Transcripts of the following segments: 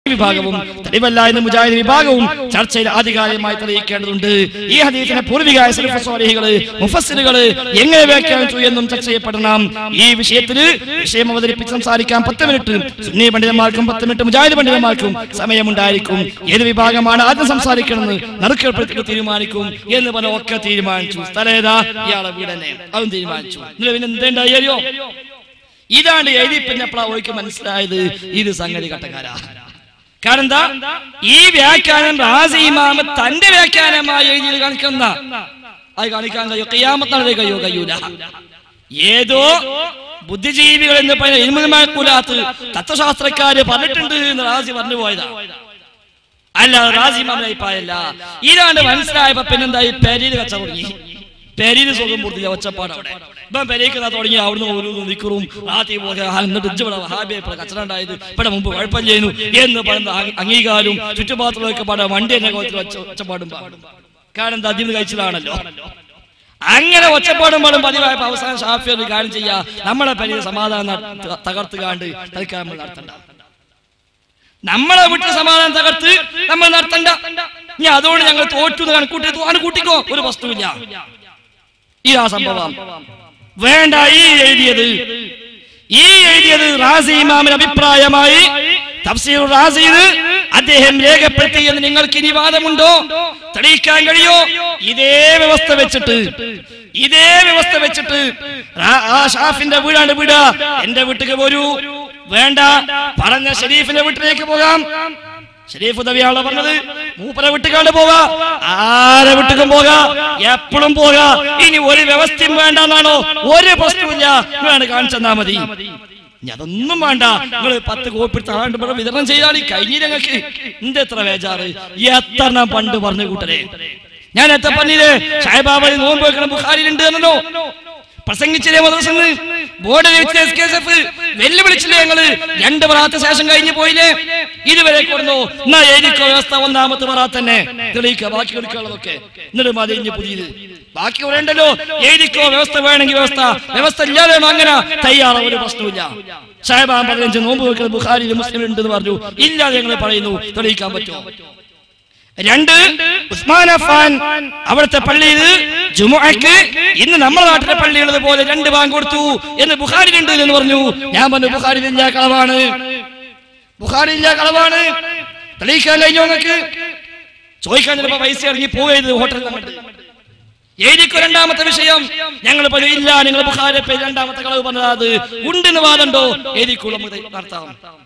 വിഭാഗവും തെളിവല്ല എന്ന് മുജാഹിദ് വിഭാഗവും ചർച്ചയിൽ ആധികാരികമായി തെളിയിക്കേണ്ടതുണ്ട് ഈ ഹദീസിനെ പൂർവികായ സലഫ് സ്വാലിഹികള് മുഫസ്സിലുകള് എങ്ങനെ വ്യാഖ്യാനിച്ചു എന്നും ചർച്ച ചെയ്യപ്പെടണം ഈ വിഷയത്തിൽ വിഷയം അവതരിപ്പിച്ച് സംസാരിക്കാൻ പത്ത് മിനിറ്റ് സുന്നി പണ്ഡിതന്മാർക്കും പത്ത് മിനിറ്റ് മുജാഹിദ് പണ്ഡിതന്മാർക്കും സമയമുണ്ടായിരിക്കും ഏത് വിഭാഗമാണ് ആദ്യം സംസാരിക്കണമെന്ന് നറുക്കെടുപ്പെടുത്തി തീരുമാനിക്കും എന്ന് പറഞ്ഞ ഒക്കെ തീരുമാനിച്ചു സ്ഥലേതാ ഇയാളെ വീടന്നെ അതും തീരുമാനിച്ചു എന്നിട്ട് പിന്നെ എന്തേണ്ടായി അറിയോ ഇതാണ് എഴുതി പിന്നപ്പോഴാ ഓയ്ക്ക് മനസ്സിലായത് ഇത് സംഗതി കട്ടക്കാരാ കാരണം എന്താ ഈ വ്യാഖ്യാനം റാസി ഇമാമ് തന്റെ വ്യാഖ്യാനമായി എഴുതിയത് കാണിക്കുന്ന അത് കാണിക്കാൻ കഴിയോ കയ്യാമത്താണ് കഴിയോ കഴിയൂല ഏതോ ബുദ്ധിജീവികൾ എന്ന് പറയുന്ന ഇൽമുമാക്കൂലാത്ത് തത്വശാസ്ത്രക്കാര് പറഞ്ഞിട്ടുണ്ട് എന്ന് റാസി പറഞ്ഞു പോയതാ അല്ല റാസി ഇമാമിന്റെ അഭിപ്രായമല്ല ഇതാണ് മനസ്സിലായപ്പോ പിന്നെന്തായി പെരിയിൽ കച്ച തുടങ്ങി പെരിയിൽ സുഖം പൂർത്തി ഒച്ചപ്പാട് അവിടെ ഇപ്പം പെരേക്ക് തുടങ്ങി അവിടുന്ന് ഒരു നിക്കറും റാത്തി പോലെ എന്നിട്ട് ഇജ്ജ് ഹാബിയെ കച്ചറ ഉണ്ടായത് ഇവിടെ മുമ്പ് കുഴപ്പം ചെയ്യുന്നു എന്ന് പറയുന്ന അംഗ- അംഗീകാരവും ചുറ്റുപാത്രമൊക്കെ പാടാ വണ്ടി എന്നെ കോലത്തിൽ ഒച്ച ഒച്ചപ്പാടും പാടും കാരണം എന്താ അതിന് കഴിച്ചതാണല്ലോ അങ്ങനെ ഒച്ചപ്പാടും പാടും പതിവായപ്പോ അവസാനം ഷാഫി ഒരു കാര്യം ചെയ്യാ നമ്മളെ പരിധി സമാധാനം ത- തകർത്ത് കാണ്ട് തൽക്കാലം നമ്മൾ നടത്തണ്ട നമ്മളെ വീട്ടിൽ സമാധാനം തകർത്ത് നമ്മൾ നടത്തണ്ട ഇനി അതുകൊണ്ട് ഞങ്ങൾ തോറ്റു എന്ന് കണക്കൂട്ടി അത് കൂട്ടിക്കോ ഒരു വസ്തുവില്ല ഇതാ സംഭവം വേണ്ട ഈ എഴുതിയത് ഈ എഴുതിയത് റാസി ഇമാമിന് അഭിപ്രായമായി തഫ്സീർ റാസിയത് അദ്ദേഹം രേഖപ്പെടുത്തി എന്ന് നിങ്ങൾക്ക് ഇനി വാദമുണ്ടോ തെളിയിക്കാൻ കഴിയോ ഇതേ വ്യവസ്ഥ വെച്ചിട്ട് ഇതേ വ്യവസ്ഥ വെച്ചിട്ട് ആ- ആ ഷാഫിന്റെ വീടാണ് വീട് എന്റെ വീട്ടിലേക്ക് പോരൂ വേണ്ട പറഞ്ഞ ഷരീഫിന്റെ വീട്ടിലേക്ക് പോകാം ഷരീഫ് ഉദവിയാണ് പറഞ്ഞത് മൂപ്പരെ വിട്ടുകാണ്ട് പോകാ ആരെ വിട്ടുക്കും പോകാ എപ്പോഴും പോകാ ഇനി ഒരു വ്യവസ്ഥയും വേണ്ടെന്നാണോ ഒരു പ്രശ്നമില്ല വേണ്ട കാണിച്ചെന്നാ മതി ഇനി അതൊന്നും വേണ്ട നിങ്ങൾ പത്ത് കോപ്പി താണ്ട് ഇവിടെ വിതരണം ചെയ്താൽ ഈ കഴിഞ്ഞ ഞങ്ങൾക്ക് എന്ത് എത്ര വേജാറ് എത്ര എണ്ണം പണ്ട് പറഞ്ഞു കൂട്ടരെ ഞാൻ എത്ര പറഞ്ഞില്ലേ ഷായബാബി നോമ്പ് വെക്കണം ബുഖാരിയിലുണ്ട് എന്നല്ലോ പ്രസംഗിച്ചില്ലേ മദ്രസന്ന് board S K S F വെല്ലുവിളിച്ചില്ലേ ഞങ്ങള് രണ്ട് പ്രാത്ത ശേഷം കഴിഞ്ഞു പോയില്ലേ ഇതുവരെ കൊടുന്നു എന്നാ എനിക്കോ വ്യവസ്ഥ ഒന്നാമത്തെ പ്രാത്ത തന്നെ തെളിയിക്കുക ബാക്കി എടുക്കാനുള്ളതൊക്കെ എന്നിട്ട് മതി ഇനി പുതിയത് ബാക്കി പറയണ്ടല്ലോ എഴുതിക്കോ വ്യവസ്ഥ വേണമെങ്കിൽ വ്യവസ്ഥ വ്യവസ്ഥ ഇല്ലാതെ അങ്ങനെ തയ്യാറാ ഒരു പ്രശ്നമില്ല സാഹിബാൻ പതിനഞ്ച് നോമ്പ് വെക്കുന്നത് ബുഖാരിയിൽ മുസ്ലിം ഉണ്ടെന്ന് പറഞ്ഞു ഇല്ലാതെ ഞങ്ങൾ പറയുന്നു തെളിയിക്കാൻ പറ്റുമോ രണ്ട് ഉസ്മാൻ അഫാൻ അവിടുത്തെ പള്ളിയിൽ ജുമുഅക്ക് ഇന്ന് നമ്മുടെ നാട്ടിലെ പള്ളിയുള്ളത് പോലെ രണ്ട് ബാങ്ക് കൊടുത്തു എന്ന് ബുഖാരിലുണ്ട് എന്ന് പറഞ്ഞു ഞാൻ പറഞ്ഞു ബുഖാരി ഇല്ല കളവാണ് ബുഖാരി ഇല്ല കളവാണ് തെളിയിക്കാൻ കഴിഞ്ഞോ നിങ്ങൾക്ക് ചോദിക്കാൻ ചിലപ്പോ പൈസ ഇറങ്ങി പോയത് ഹോട്ടലിൽ അങ്ങോട്ട് എഴുതിക്കോ രണ്ടാമത്തെ വിഷയം ഞങ്ങൾ പറഞ്ഞു ഇല്ല നിങ്ങൾ ബുഖാരി പേര് രണ്ടാമത്തെ കളവ് പറഞ്ഞത് അത് ഉണ്ടെന്ന് വാദമുണ്ടോ എഴുതിക്കോ നമുക്ക് നടത്താം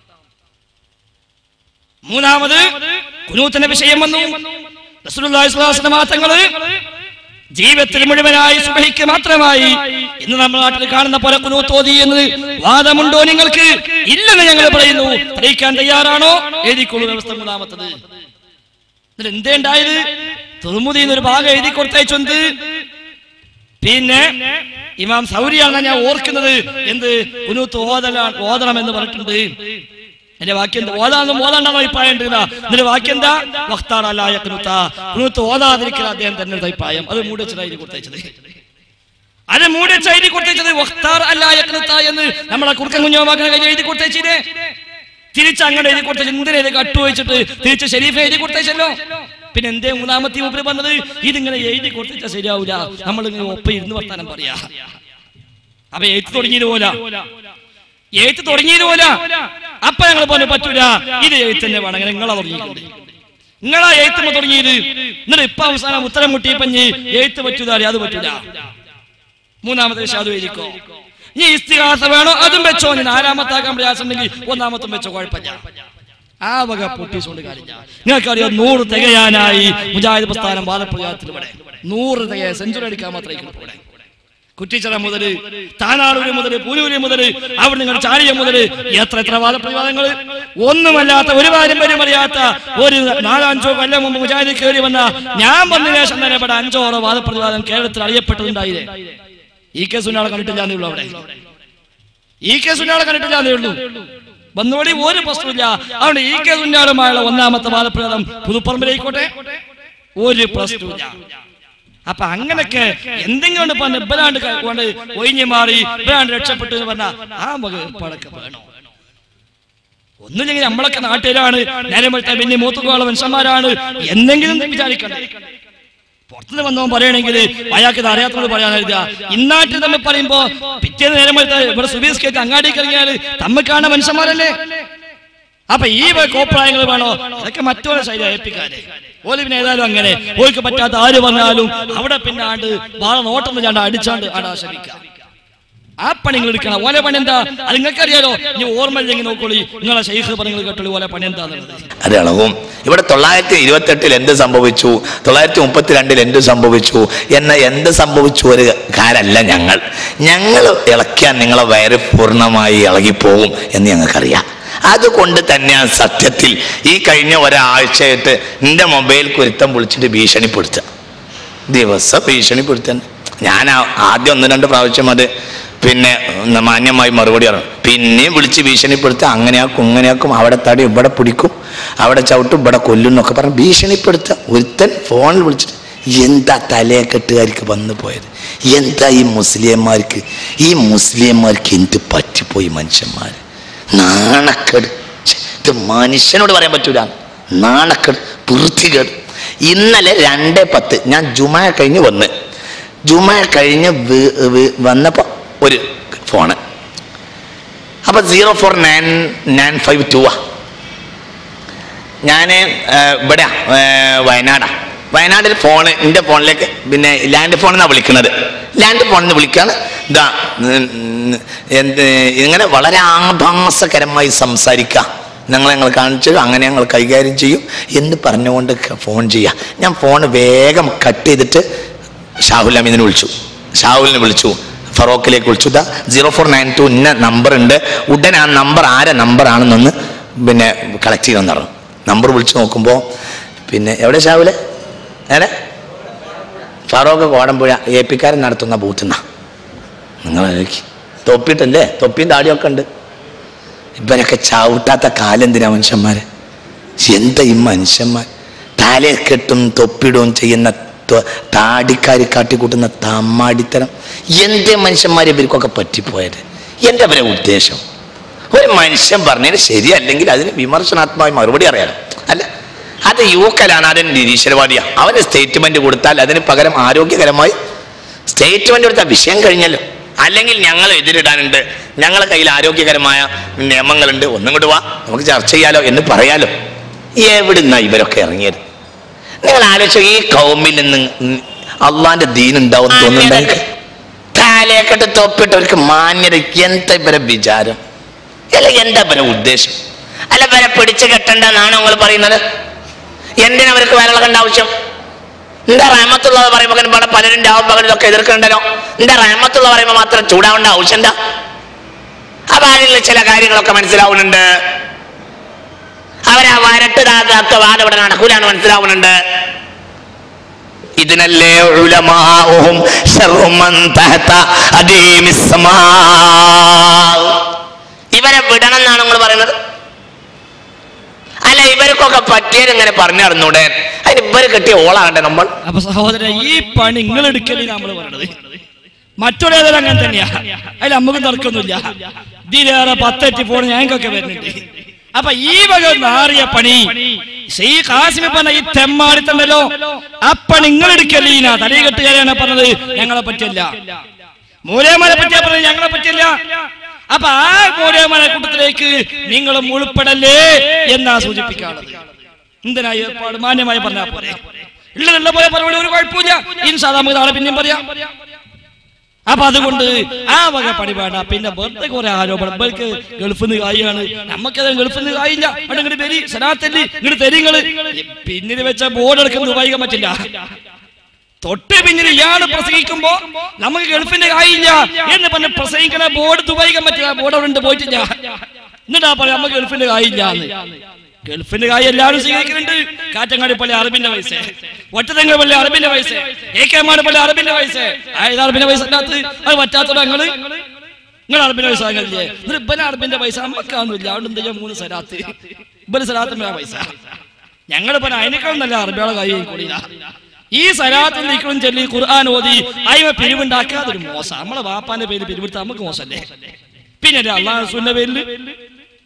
മൂന്നാമത് കുനൂത്തിന്റെ വിഷയം വന്നു റസൂലുള്ളാഹി സ്വല്ലല്ലാഹു അലൈഹി വസല്ലം തങ്ങള് ജീവിതത്തിൽ മുഴുവനായി സുബഹിക്ക് മാത്രമായി ഇന്ന് നമ്മുടെ നാട്ടിൽ കാണുന്ന പോലെ കുനൂത്ത് ഓതി എന്ന് വാദമുണ്ടോ നിങ്ങൾക്ക് ഇല്ലെന്ന് ഞങ്ങൾ പറയുന്നു തെളിയിക്കാൻ തയ്യാറാണോ എഴുതിക്കൊള്ളു വ്യവസ്ഥ മൂന്നാമത്തത് എന്നിട്ട് എന്തേ ഉണ്ടായത് തുറമുതി എന്നൊരു ഭാഗം എഴുതി കൊടുത്തയച്ചെന്ത് പിന്നെ ഇമാം സൗരിയാണ് ഞാൻ ഓർക്കുന്നത് എന്ത് കുനൂത്ത് ഓതലാണ് ഓതണം എന്ന് പറഞ്ഞിട്ടുണ്ട് എന്റെ വാക്യം എന്താ ഓതാന്നും ഓതാണ്ടാണോ അഭിപ്രായം ഉണ്ട് എന്നാ. എന്നിട്ട് വാക്യം എന്താ വക്താർ അല്ലായ കുനുത്ത കുനുത്ത് ഓതാതിരിക്കുന്ന അദ്ദേഹം തന്നെ അഭിപ്രായം അത് മൂടിച്ചായി എഴുതി കൊടുത്തയച്ചത് അത് മൂടിച്ച എഴുതി കൊടുത്തയച്ചത് വക്താർ അല്ലായ കുനുത്ത എന്ന് നമ്മളെ കുറുക്കൻ കുഞ്ഞോമാക്കുന്ന കയ്യിൽ എഴുതി കൊടുത്തയച്ചില്ലേ തിരിച്ച് അങ്ങനെ എഴുതി കൊടുത്ത എന്തിനാ ഇത് കട്ടു വെച്ചിട്ട് തിരിച്ച് ഷെരീഫ് എഴുതി കൊടുത്തയച്ചല്ലോ പിന്നെ എന്തേ മൂന്നാമത്തെ മൂപ്പര് പറഞ്ഞത് ഇതിങ്ങനെ എഴുതി കൊടുത്തിച്ചാ ശരിയാവൂല നമ്മളിങ്ങനെ ഒപ്പം ഇരുന്ന് വർത്താനം പറയാ അപ്പൊ എഴുത്ത് തുടങ്ങിയത് പോലെ എഴുത്ത് തുടങ്ങിയത് പോലെ അപ്പൊ ഞങ്ങൾ പറഞ്ഞു പറ്റൂല ഇത് എഴുത്ത് തന്നെ വേണം അങ്ങനെ നിങ്ങളാ തുടങ്ങിയിട്ടുണ്ട് നിങ്ങളാ എഴുത്തുമ്പോ തുടങ്ങിയത് എന്നിട്ട് ഇപ്പൊ അവസാനം ഉത്തരം മുട്ടിയപ്പഞ്ഞ് എഴുത്ത് പറ്റൂല അത് പറ്റൂല മൂന്നാമത്തെ വിഷയം അത് എഴുതിക്കോ ഇനി ഇസ്തിഹാസ വേണോ അതും വെച്ചോ ഞാൻ നാലാമത്താക്കാൻ പ്രയാസമുണ്ടെങ്കിൽ ഒന്നാമത്തും വെച്ചോ കുഴപ്പമില്ല ആ വക പൊട്ടീസുകൊണ്ട് കാര്യമില്ല നിങ്ങൾക്കറിയാം നൂറ് തികയാനായി മുജാഹിദ് പ്രസ്ഥാനം വാദപ്രചാരത്തിൽ ഇവിടെ നൂറ് തികയ സെഞ്ചുറി അടിക്കാൻ മാത്രമേ ഇവിടെ കുറ്റിച്ചിറ മുതൽ താനാളൂര് മുതൽ പൂനൂര് മുതൽ അവിടെ നിങ്ങൾ ചാലിയ മുതൽ എത്ര എത്ര വാദപ്രതിവാദങ്ങൾ ഒന്നുമല്ലാത്ത ഒരു പാരമ്പര്യം അറിയാത്ത ഒരു നാലഞ്ചോ കൊല്ലം മുമ്പ് മുജാഹിദ് കയറി വന്ന ഞാൻ വന്ന ശേഷം തന്നെ ഇവിടെ അഞ്ചോറോ വാദപ്രതിവാദം കേരളത്തിൽ അറിയപ്പെട്ടതുണ്ടായില്ലേ ഈ കെ സുനാളെ കണ്ടിട്ടില്ലാന്നേ ഉള്ളൂ അവിടെ ഈ കെ സുനാളെ കണ്ടിട്ടില്ലാന്നേ ഉള്ളൂ വന്നോടി ഒരു പ്രശ്നമില്ല അതുകൊണ്ട് ഈ കെ സുന്നാളുമായുള്ള ഒന്നാമത്തെ വാദപ്രതിവാദം പുതുപ്പറമ്പിലായിക്കോട്ടെ ഒരു പ്രശ്നമില്ല അപ്പൊ അങ്ങനൊക്കെ എന്തെങ്കിലും കൊണ്ട് പറഞ്ഞ് ഇബലാണ്ട് ക- കൊണ്ട് ഒഴിഞ്ഞു മാറി ഇബലാണ്ട് രക്ഷപ്പെട്ടു എന്ന് പറഞ്ഞാൽ ആ വക ഏർപ്പാടൊക്കെ വേണോ ഒന്നുമില്ലെങ്കിൽ നമ്മളൊക്കെ നാട്ടിലാണ് നേരം വെളുത്ത പിന്നെ മൂത്തുകോള മനുഷ്യന്മാരാണ് എന്നെങ്കിലും വിചാരിക്കണ്ടേ പുറത്തുനിന്ന് വന്നവൻ പറയണെങ്കിൽ അയാൾക്ക് ഇത് അറിയാത്തവരോട് പറയാൻ എഴുതുക ഇന്നാട്ടിൽ നമ്മൾ പറയുമ്പോ പിറ്റേന്ന് നേരം വെളുത്ത ഇവിടെ സുബീസ് കേട്ട് അങ്ങാടിക്ക് ഇറങ്ങിയാൽ തമ്മിൽ മനുഷ്യന്മാരല്ലേ അപ്പൊ ഈ വക കോപ്രായങ്ങൾ വേണോ അതൊക്കെ മറ്റൊരു ശൈലി ഏൽപ്പിക്കാതെ ഓല് പിന്നെ ഏതായാലും അങ്ങനെ ഓൽക്ക് പറ്റാത്ത ആര് പറഞ്ഞാലും അവിടെ പിന്നെ ആണ്ട് വാള നോട്ടം ചാണ്ട് അടിച്ചാണ്ട് ആടാ ശ്രമിക്കാം ആ പണി നിങ്ങൾ എടുക്കണം ഓലെ പണി എന്താ അത് നിങ്ങൾക്ക് അറിയാലോ ഇനി ഓർമ്മയില്ലെങ്കിൽ നോക്കോളി നിങ്ങളെ ശൈഖ് പറഞ്ഞു കേട്ടോളി ഓലെ പണി എന്താന്നുള്ളത് അത് ഇളകും ഇവിടെ തൊള്ളായിരത്തി ഇരുപത്തെട്ടിൽ എന്ത് സംഭവിച്ചു തൊള്ളായിരത്തി മുപ്പത്തിരണ്ടിൽ എന്ത് സംഭവിച്ചു എന്ന എന്ത് സംഭവിച്ചു ഒരു കാരല്ല ഞങ്ങൾ ഞങ്ങൾ ഇളക്കിയാൽ നിങ്ങളെ വയറ് പൂർണ്ണമായി ഇളകിപ്പോകും എന്ന് ഞങ്ങൾക്കറിയാം അതുകൊണ്ട് തന്നെയാണ് സത്യത്തിൽ ഈ കഴിഞ്ഞ ഒരാഴ്ചയായിട്ട് എൻ്റെ മൊബൈൽ കുരുത്തം വിളിച്ചിട്ട് ഭീഷണിപ്പെടുത്തുക ദിവസം ഭീഷണിപ്പെടുത്താൻ ഞാൻ ആ- ആദ്യം ഒന്ന് രണ്ട് പ്രാവശ്യം അത് പിന്നെ ഉം, മാന്യമായി മറുപടി പറഞ്ഞു പിന്നെയും വിളിച്ച് ഭീഷണിപ്പെടുത്തുക അങ്ങനെയാക്കും ഇങ്ങനെയാക്കും അവിടെ തടി ഇവിടെ പിടിക്കും അവിടെ ചവിട്ടും ഇവിടെ കൊല്ലും എന്നൊക്കെ പറഞ്ഞ് ഭീഷണിപ്പെടുത്തുക ഒരുത്തൻ ഫോണിൽ വിളിച്ചിട്ട് എന്താ തലയെക്കെട്ടുകാർക്ക് വന്നു പോയത് എന്താ ഈ മുസ്ലിംമാർക്ക് ഈ മുസ്ലിംമാർക്ക് എന്ത് പറ്റിപ്പോയി മനുഷ്യന്മാർ നാണക്കേട് ഛെ, ഇത് മനുഷ്യനോട് പറയാൻ പറ്റൂല നാണക്കേട് വൃത്തികേട് ഇന്നലെ രണ്ട് പത്ത് ഞാൻ ജുമ കഴിഞ്ഞ് വന്ന് ജുമ കഴിഞ്ഞ് വി- വി- വന്നപ്പോ ഒരു ഫോണ് അപ്പൊ zero four nine nine five two ആ ഞാൻ ഇവിടെ വയനാടാ വയനാട്ടിൽ ഫോണ് എൻ്റെ ഫോണിലേക്ക് പിന്നെ ലാൻഡ് ഫോണിൽ നിന്നാണ് വിളിക്കുന്നത് ലാൻഡ് ഫോണിൽ നിന്ന് വിളിക്കാണ് ഇതാ ഉം, ഉം, എന്ത് ഇങ്ങനെ വളരെ ആഭാസകരമായി സംസാരിക്കുക ഞങ്ങൾ ഞങ്ങൾ കാണിച്ചു അങ്ങനെ ഞങ്ങൾ കൈകാര്യം ചെയ്യും എന്ന് പറഞ്ഞുകൊണ്ട് ക- ഫോൺ ചെയ്യുക ഞാൻ ഫോൺ വേഗം കട്ട് ചെയ്തിട്ട് ഷാഹുൽ അമീദിനെ വിളിച്ചു ഷാഹുലിനെ വിളിച്ചു ഫറോക്കിലേക്ക് വിളിച്ചു ഇതാ സീറോ ഫോർ നയൻ ടു ഇന്ന നമ്പർ ഉണ്ട് ഉടൻ ആ നമ്പർ ആരെ നമ്പർ ആണെന്നൊന്ന് പിന്നെ കളക്ട് ചെയ്യണമെന്ന് പറഞ്ഞു നമ്പർ വിളിച്ചു നോക്കുമ്പോൾ പിന്നെ എവിടെ ഷാഹുലെ ഏടെ ഫറോക്ക് കോടമ്പുഴ എ പിക്കാരൻ നടത്തുന്ന ബൂത്ത് എന്നാ നിങ്ങൾ തൊപ്പിട്ടല്ലേ തൊപ്പിയും താടിയൊക്കെ ഉണ്ട് ഇവരൊക്കെ ചവിട്ടാത്ത കാലെന്തിനാ മനുഷ്യന്മാര് എന്താ ഈ മനുഷ്യന്മാർ തലയെ കെട്ടും തൊപ്പിടുകയും ചെയ്യുന്ന ത- താടിക്കാരി കാട്ടിക്കൂട്ടുന്ന തമ്മാടിത്തരം എന്തേ മനുഷ്യന്മാരെ ഇവർക്കൊക്കെ പറ്റിപ്പോയത് എന്താ അവരെ ഉദ്ദേശം ഒരു മനുഷ്യൻ പറഞ്ഞതിന് ശരിയല്ലെങ്കിൽ അതിന് വിമർശനാത്മകമായി മറുപടി അറിയാലോ അല്ല അത് യൂക്കലാണ് അതിന് നിരീശ്വരവാദിയാ അവന് സ്റ്റേറ്റ്മെന്റ് കൊടുത്താൽ അതിന് പകരം ആരോഗ്യകരമായി സ്റ്റേറ്റ്മെന്റ് കൊടുത്താൽ വിഷയം കഴിഞ്ഞല്ലോ അല്ലെങ്കിൽ ഞങ്ങൾ എതിരിടാനുണ്ട് ഞങ്ങളെ കയ്യിൽ ആരോഗ്യകരമായ നിയമങ്ങളുണ്ട് ഒന്നും കൂടി വാ നമുക്ക് ചർച്ച ചെയ്യാലോ എന്ന് പറയാലോ എവിടുന്ന ഇവരൊക്കെ ഇറങ്ങിയത് നിങ്ങൾ ആലോചിച്ചു ഈ കൗമിൽ നിന്ന് അള്ളാന്റെ ദീൻ ഉണ്ടാവും തോന്നുന്നുണ്ടെങ്കിൽ തലയെക്കെട്ട് തൊപ്പിട്ടവർക്ക് മാന്യത എന്താ ഇവരെ വിചാരം അല്ല എന്താ ഇവരെ ഉദ്ദേശം അല്ല ഇവരെ പിടിച്ചു കെട്ടണ്ടെന്നാണ് നിങ്ങൾ പറയുന്നത് എന്തിനാ അവർക്ക് വരളകണ്ട ആവശ്യം എന്താ റഹമത്തുള്ളത് പറയുമ്പോൾ ഇവിടെ പലരും രാവും പകലിലൊക്കെ എതിർക്കണ്ടല്ലോ എന്താ റഹമത്തുള്ള പറയുമ്പോൾ മാത്രം ചൂടാവേണ്ട ആവശ്യം എന്താ അപ്പൊ അതിൽ ചില കാര്യങ്ങളൊക്കെ മനസ്സിലാവുന്നുണ്ട് അവരാ വരട്ട് താത്ത വാദം ഇവിടെ നടക്കൂലാണ് മനസ്സിലാവുന്നുണ്ട് ഇതിനല്ലേ ഉലമാഉഹും ശർറു മൻ തഹത അദീമിസ് സമാ ഇവരെ വിടണം എന്നാണ് നിങ്ങൾ പറയുന്നത് അല്ല ഇവർക്കൊക്കെ പറ്റിയത് ഇങ്ങനെ പറഞ്ഞു നടന്നൂടെ അതിന് ഇവര് കെട്ടിയ ഓളാകണ്ടേ നമ്മൾ അപ്പൊ സഹോദരൻ ഈ പണി നിങ്ങൾ എടുക്കലേ നമ്മൾ പറയണത് മറ്റൊരേതായാലും അങ്ങനെ തന്നെയാ അതിൽ നമുക്ക് തർക്കമൊന്നുമില്ല ഇതിലേറെ പത്തെറ്റി ഫോൺ ഞങ്ങൾക്കൊക്കെ വരുന്നുണ്ട് അപ്പൊ ഈ വക നാറിയ പണി ഈ കാസിമി പറഞ്ഞ ഈ തെമ്മാടിത്തണ്ടല്ലോ ആ പണി നിങ്ങൾ എടുക്കലീന തലയെ കെട്ടുകാരാണ് പറഞ്ഞത് ഞങ്ങളെ പറ്റില്ല മൂലേമനെ പറ്റിയാ പറഞ്ഞത് ഞങ്ങളെ പറ്റില്ല അപ്പൊ ആ മൂലേമന കൂട്ടത്തിലേക്ക് നിങ്ങളും ഉൾപ്പെടല്ലേ എന്നാ സൂചിപ്പിക്കാനുള്ളത് എന്തിനാ ഈ ഏർപ്പാട് മാന്യമായി പറഞ്ഞാൽ പോരെ ഉള്ളതുള്ള പോലെ പറഞ്ഞ ഒരു കുഴപ്പമില്ല ഇൻഷാ നമുക്ക് നാളെ പിന്നെയും പറയാം അപ്പൊ അതുകൊണ്ട് ആ വക പണി വേണ്ട പിന്നെ വെറുതെ കുറെ ആരോപണം ഇവർക്ക് ഗൾഫിൽ നിന്ന് കായാണ് നമുക്കത് ഗൾഫിൽ നിന്ന് കായില്ല അവിടെ ഇങ്ങോട്ട് വരി സനാത്തല്ലി ഇങ്ങോട്ട് തരിങ്ങള് പിന്നിൽ വെച്ച ബോർഡ് എടുക്കുന്നത് ഉപയോഗിക്കാൻ പറ്റില്ല തൊട്ട് പിന്നിൽ ഇയാള് പ്രസംഗിക്കുമ്പോ നമുക്ക് ഗൾഫിന്റെ കായില്ല എന്ന് പറഞ്ഞ് പ്രസംഗിക്കുന്ന ബോർഡ് ദുബായിക്കാൻ പറ്റില്ല ബോർഡ് അവിടെ ഉണ്ട് പോയിട്ടില്ല എന്നിട്ടാ പറയാം നമുക്ക് ഗൾഫിന്റെ കായില്ല എന്ന് ഗൾഫിന്റെ കായ് എല്ലാവരും സ്വീകരിക്കുന്നുണ്ട് കാറ്റങ്ങാടി പള്ളി അറബിന്റെ പൈസ ഒറ്റതെങ്ങ പള്ളി അറബിന്റെ പൈസ ഏക്കേമാട് പള്ളി അറബിന്റെ പൈസ ആയത് അറബിന്റെ പൈസ അല്ലാത്ത അത് പറ്റാത്തോ ഞങ്ങള് നിങ്ങൾ അറബിന്റെ പൈസ വാങ്ങലില്ലേ എന്നിട്ട് ഇബല അറബിന്റെ പൈസ നമുക്കാവുന്നില്ല അവിടെ എന്താ ചെയ്യാ മൂന്ന് സലാത്ത് ഇബല സലാത്തിന്റെ പൈസ ഞങ്ങൾ പറഞ്ഞ അതിനേക്കാളും നല്ല അറബികളെ കൈ കൂടിയില്ല ഈ സലാത്തിൽ നിൽക്കണം ചൊല്ലി ഖുർആൻ ഓതി അയ്മ പിരിവുണ്ടാക്കുക അതൊരു മോശം നമ്മളെ വാപ്പാന്റെ പേര് പിരിവെടുത്താൽ നമുക്ക് മോശമല്ലേ പിന്നെ അള്ളാഹ് റസൂലിന്റെ പേരിൽ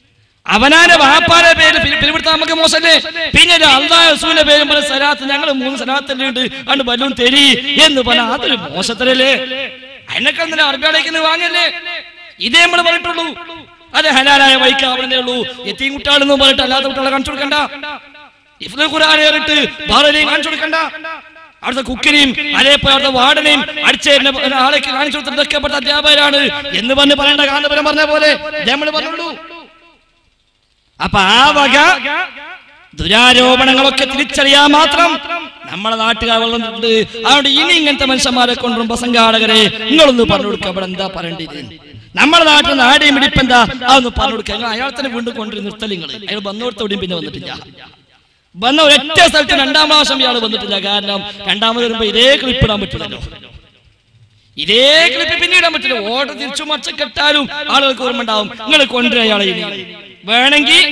അവനാന്റെ വാപ്പാന്റെ പേര് പിരി- പിരിവിടുത്താൻ നമുക്ക് മോശല്ലേ പിന്നെ ഒരു അള്ളാഹ് റസൂലിന്റെ പേരും പോലെ സലാത്ത് ഞങ്ങൾ മൂന്ന് സലാത്തല്ലേ ഉണ്ട് അണ്ട് ബലൂൺ തെരി എന്ന് പറഞ്ഞാൽ അതൊരു മോശത്തരല്ലേ അതിനൊക്കെ എന്തിനാ അറബിയാടേക്ക് വാങ്ങല്ലേ ഇതേ നമ്മൾ പറഞ്ഞിട്ടുള്ളൂ അത് ഹലാലായ വൈക്കാവണേ ഉള്ളൂ എത്തിയും കുട്ടികളെന്ന് പറഞ്ഞിട്ട് അല്ലാത്ത കുട്ടികളെ കാണിച്ചു കൊടുക്കണ്ട ഇഫ്ലു ഖുർആൻ ഏറിട്ട് ബാലനെയും കാണിച്ചു കൊടുക്കണ്ട അവിടുത്തെ കുക്കിനെയും അതേപോലെ അവിടുത്തെ വാർഡനെയും അടിച്ചേരിനെ ആളേക്ക് കാണിച്ചു കൊടുത്തിട്ടൊക്കെ ഇവിടുത്തെ അധ്യാപകരാണ് എന്ന് പറഞ്ഞ് പറയേണ്ട കാന്തപുരം പറഞ്ഞ പോലെ നമ്മൾ പറഞ്ഞുള്ളൂ അപ്പൊ ആ വക ദുരാരോപണങ്ങളൊക്കെ തിരിച്ചറിയാൻ മാത്രം നമ്മളെ നാട്ടുകാർ വളർന്നിട്ടുണ്ട് അതുകൊണ്ട് ഇനി ഇങ്ങനത്തെ മനുഷ്യന്മാരെ കൊണ്ടുവരുമ്പോ സംഘാടകരെ നിങ്ങളൊന്ന് പറഞ്ഞു കൊടുക്കുക അവിടെ എന്താ പറയേണ്ടത് നമ്മുടെ നാട്ടിൽ നാടിയും ഇടിപ്പെന്താ അതൊന്ന് പറഞ്ഞു കൊടുക്കുക നിങ്ങൾ അയാൾ തന്നെ വീണ്ടും കൊണ്ടുവരും നിർത്തലിങ്ങൾ അയാൾ വന്നോടത്തോടെയും പിന്നെ വന്നിട്ടില്ല വന്ന ഒരൊറ്റ സ്ഥലത്ത് രണ്ടാം പ്രാവശ്യം ഇയാൾ വന്നിട്ടില്ല കാരണം രണ്ടാമത് വരുമ്പോ ഇതേ ക്ലിപ്പ് ഇടാൻ പറ്റില്ലല്ലോ ഇതേ ക്ലിപ്പ് പിന്നീട് ഇടാൻ പറ്റില്ല ഓർഡർ തിരിച്ചു മറിച്ച് കെട്ടാലും ആളുകൾക്ക് ഓർമ്മ ഉണ്ടാവും നിങ്ങൾ കൊണ്ടുവരാ അയാളെ ഇനി. വേണമെങ്കിൽ